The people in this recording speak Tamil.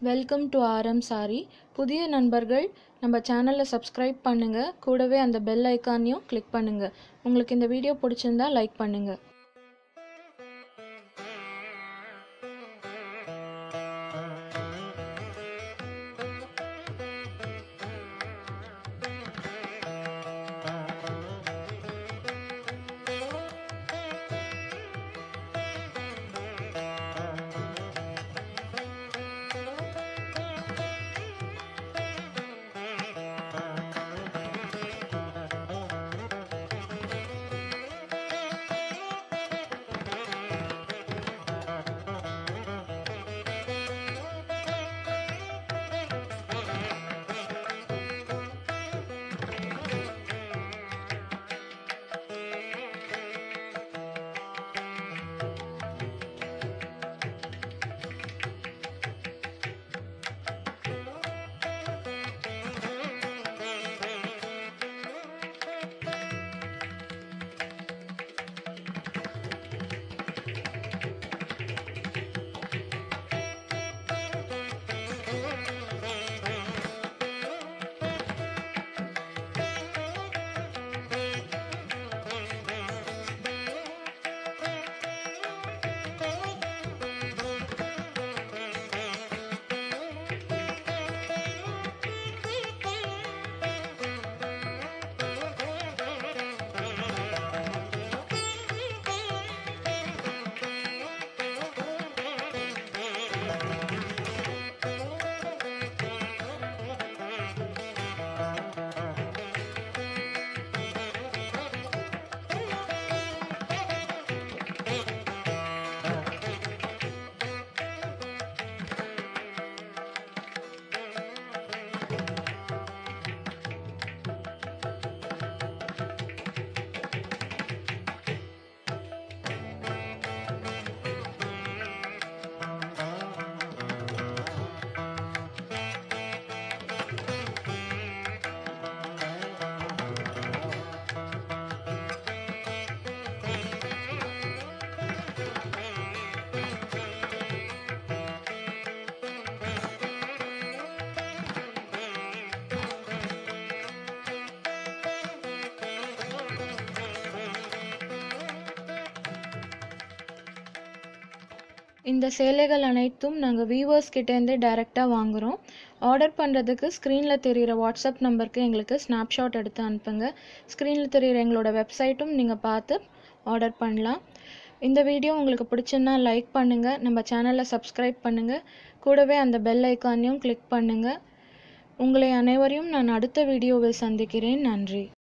வெல்கம் டு ஆர்எம் சாரி புதிய நண்பர்கள் நம்ம சேனலை சப்ஸ்கிரைப் பண்ணுங்கள் கூடவே அந்த பெல் ஐக்கானையும் கிளிக் பண்ணுங்கள் உங்களுக்கு இந்த வீடியோ பிடிச்சிருந்தா லைக் பண்ணுங்கள் இந்த சேலைகள் அனைத்தும் நாங்கள் வியூவர்ஸ் கிட்டேருந்து டைரெக்டாக வாங்குகிறோம் ஆர்டர் பண்ணுறதுக்கு ஸ்க்ரீனில் தெரிகிற வாட்ஸ்அப் நம்பருக்கு எங்களுக்கு ஸ்னாப்ஷாட் எடுத்து அனுப்புங்க ஸ்க்ரீனில் தெரிகிற எங்களோட வெப்சைட்டும் நீங்கள் பார்த்து ஆர்டர் பண்ணலாம் இந்த வீடியோ உங்களுக்கு பிடிச்சுன்னா லைக் பண்ணுங்கள் நம்ம சேனலை சப்ஸ்கிரைப் பண்ணுங்கள் கூடவே அந்த பெல் ஐக்கானையும் கிளிக் பண்ணுங்கள் உங்களை அனைவரையும் நான் அடுத்த வீடியோவில் சந்திக்கிறேன் நன்றி